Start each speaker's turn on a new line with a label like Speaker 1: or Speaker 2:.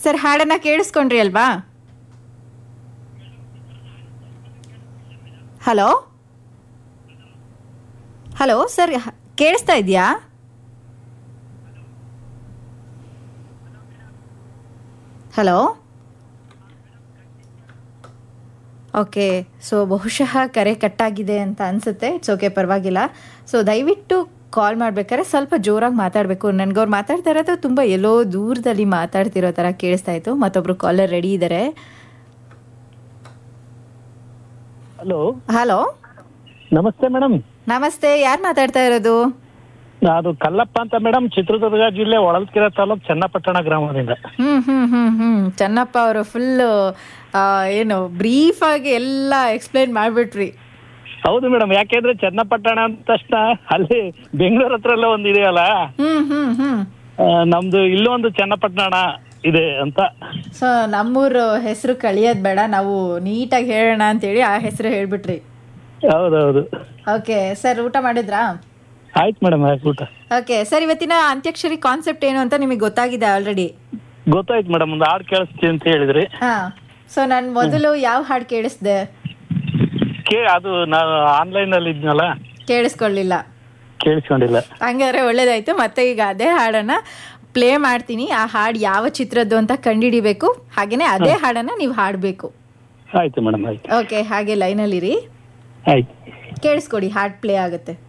Speaker 1: sir ಹಾಡನ್ನ ಕೇಳಿಸ್ಕೊಂಡ್ರಿ ಅಲ್ವಾ hello hello sir ಹ- ಕೇಳಿಸ್ತಾ ಇದೆಯಾ ಹಲೋ ಓಕೆ ಸೊ ಬಹುಶಃ ಕರೆ ಕಟ್ಟಾಗಿದೆ ಅಂತ ಅನಿಸುತ್ತೆ ಇಟ್ಸ್ ಓಕೆ ಪರವಾಗಿಲ್ಲ ಸೊ ದಯವಿಟ್ಟು ಕಾಲ್ ಮಾಡ್ಬೇಕಾದ್ರೆ ಸ್ವಲ್ಪ ಜೋರಾಗಿ ಮಾತಾಡಬೇಕು ನನಗೆ ಅವ್ರು ಮಾತಾಡ್ತಾ ಇರೋದು ತುಂಬ ಎಲ್ಲೋ ದೂರದಲ್ಲಿ ಮಾತಾಡ್ತಿರೋ ಥರ ಕೇಳಿಸ್ತಾ ಇತ್ತು ಮತ್ತೊಬ್ರು ಕಾಲರ್ ರೆಡಿ ಇದ್ದಾರೆ
Speaker 2: ಹಲೋ
Speaker 1: ಹಲೋ
Speaker 2: ನಮಸ್ತೆ ಮೇಡಮ್
Speaker 1: ನಮಸ್ತೆ ಯಾರು ಮಾತಾಡ್ತಾ ಇರೋದು
Speaker 2: ಅದು ಕಲ್ಲಪ್ಪ ಅಂತ ಮೇಡಮ್ ಚಿತ್ರದುರ್ಗ ಜಿಲ್ಲೆ ಹೊಳಲ್ಕೆರೆ ತಾಲೂಕ್ ಚನ್ನಪಟ್ಟಣ ಗ್ರಾಮದಿಂದ
Speaker 1: ಹ್ಮ್ ಹ್ಮ್ ಹ್ಮ್ ಹ್ಮ್ ಚೆನ್ನಪ್ಪ ಅವರು ಫುಲ್ ಏನು ಬ್ರೀಫ್ ಆಗಿ ಎಲ್ಲ ಎಕ್ಸ್ಪ್ಲೈನ್ ಮಾಡ್ಬಿಟ್ರಿ
Speaker 2: ಹೌದು ಮೇಡಮ್ ಯಾಕೆಂದ್ರೆ ಚನ್ನಪಟ್ಟಣ ಅಂದ ತಕ್ಷಣ ಅಲ್ಲಿ ಬೆಂಗಳೂರು ಹತ್ರ ಎಲ್ಲ ಒಂದು ಇದೆಯಲ್ಲ
Speaker 1: ಹ್ಮ್ ಹ್ಮ್ ಹ್ಮ್
Speaker 2: ಆ, ನಮ್ದು ಇಲ್ಲೊಂದು ಚನ್ನಪಟ್ಟಣ ಇದೆ ಅಂತ
Speaker 1: ಸೊ ನಮ್ಮೂರು ಹೆಸರು ಕಳಿಯೋದ್ ಬೇಡ ನಾವು ನೀಟಾಗಿ ಹೇಳೋಣ ಅಂತೇಳಿ ಆ ಹೆಸರು ಹೇಳ್ಬಿಟ್ರಿ
Speaker 2: ಹೌದೌದು
Speaker 1: ಓಕೆ ಸರ್ ಊಟ ಮಾಡಿದ್ರಾ
Speaker 2: ಆಯ್ತು ಮೇಡಮ್ ಆಯ್ತು ಊಟ
Speaker 1: ಓಕೆ ಸರ್ ಇವತ್ತಿನ ಅಂತ್ಯಾಕ್ಷರಿ ಕಾನ್ಸೆಪ್ಟ್ ಏನು ಅಂತ ನಿಮಗೆ ಗೊತ್ತಾಗಿದೆ ಆಲ್ರೆಡಿ
Speaker 2: ಗೊತ್ತಾಯ್ತು ಮೇಡಮ್ ಒಂದು ಹಾಡು ಕೇಳಿಸ್ತೀನಿ ಅಂತ ಹೇಳಿದ್ರಿ
Speaker 1: ಹಾ ಸೊ ನಾನು ಮೊದಲು ಯಾವ ಹಾಡು ಕೇಳಿಸ್ದೆ
Speaker 2: ಕೇ ಅದು ನಾನು ಆನ್ಲೈನ್ ಅಲ್ಲಿ ಇದ್ನಲ್ಲ
Speaker 1: ಕೇಳಿಸ್ಕೊಳ್ಳಿಲ್ಲ
Speaker 2: ಕೇಳಿಸ್ಕೊಂಡಿಲ್ಲ
Speaker 1: ಹಂಗಾದ್ರೆ ಒಳ್ಳೇದಾಯ್ತು ಮತ್ತೆ ಈಗ ಅದೇ ಹಾಡನ್ನ ಪ್ಲೇ ಮಾಡ್ತೀನಿ ಆ ಹಾಡು ಯಾವ ಚಿತ್ರದ್ದು ಅಂತ ಕಂಡುಹಿಡಿಬೇಕು ಹಾಗೇನೆ ಅದೇ ಹಾಡನ್ನ ನೀವು ಹಾಡಬೇಕು
Speaker 2: ಆಯ್ತು ಮೇಡಮ್ ಆಯ್ತು
Speaker 1: ಓಕೆ ಹಾಗೆ ಲೈನಲ್ಲಿರಿ
Speaker 2: ಆಯ್ತು
Speaker 1: ಕೇಳಿಸ್ಕೊಡಿ ಹಾಡು ಪ್ಲೇ ಆಗುತ್ತೆ